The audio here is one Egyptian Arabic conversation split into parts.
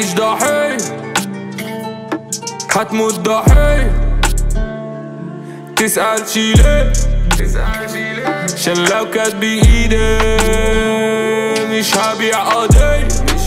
هتعيش ضحية هتموت ضحية تسأل شي ليه عشان لو كانت بإيدي مش هبيع قضية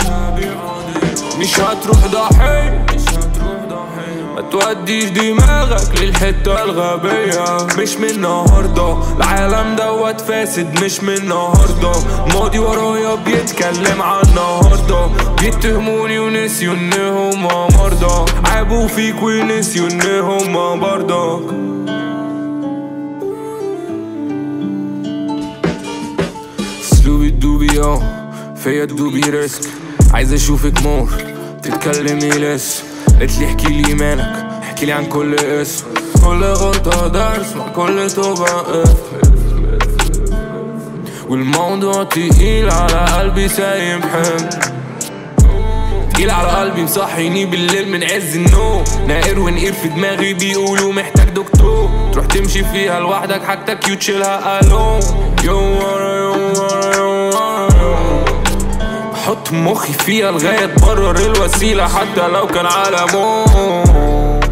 مش هتروح ضحية ما توديش دماغك للحتة الغبية مش من النهاردة العالم دوت فاسد مش من النهاردة الماضي ورايا بيتكلم عن النهاردة بيتهموني ونسيوا ان هما مرضى عابوا فيك ونسيوا ان هما برضك اسلوبي الدوبي اه فيا الدوبي ريسك عايز اشوفك مور تتكلمي لسه قلتلي احكي لي مالك احكي لي عن كل اسم كل غلطة درس مع كل توبة اف والموضوع تقيل على قلبي سايب حمل تقيل على قلبي مصحيني بالليل من عز النوم ناقر ونقير في دماغي بيقولوا محتاج دكتور تروح تمشي فيها لوحدك حاجتك يو تشيلها الون يوم ورا يوم ورا يوم ورا يوم بحط مخي فيها لغاية تبرر الوسيلة حتى لو كان على موت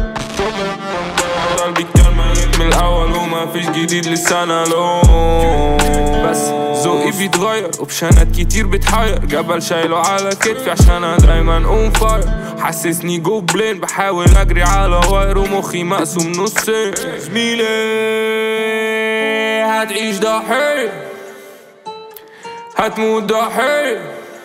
قلبي كان ميت من الأول وما فيش جديد لسه لون بس ذوقي بيتغير اوبشنات كتير بتحير جبل شايله على كتفي عشان انا دايما اون فاير حسسني جوبلين بحاول اجري على واير ومخي مقسوم نصين زميلي هتعيش ضحية هتموت ضحية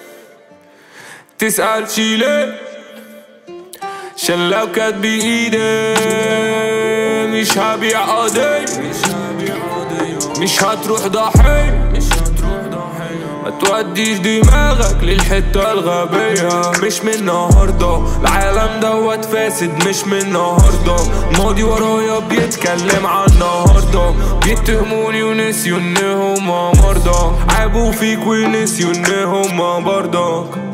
تسأل شي ليه عشان لو كانت بإيدي مش هبيع قضية مش هتروح ضحية ما توديش دماغك للحتة الغبية مش من النهاردة العالم دوت فاسد مش من النهاردة الماضي ورايا بيتكلم عن النهاردة بيتهموني ونسيوا ان هما مرضى عابوا فيك ونسيوا ان هما برضك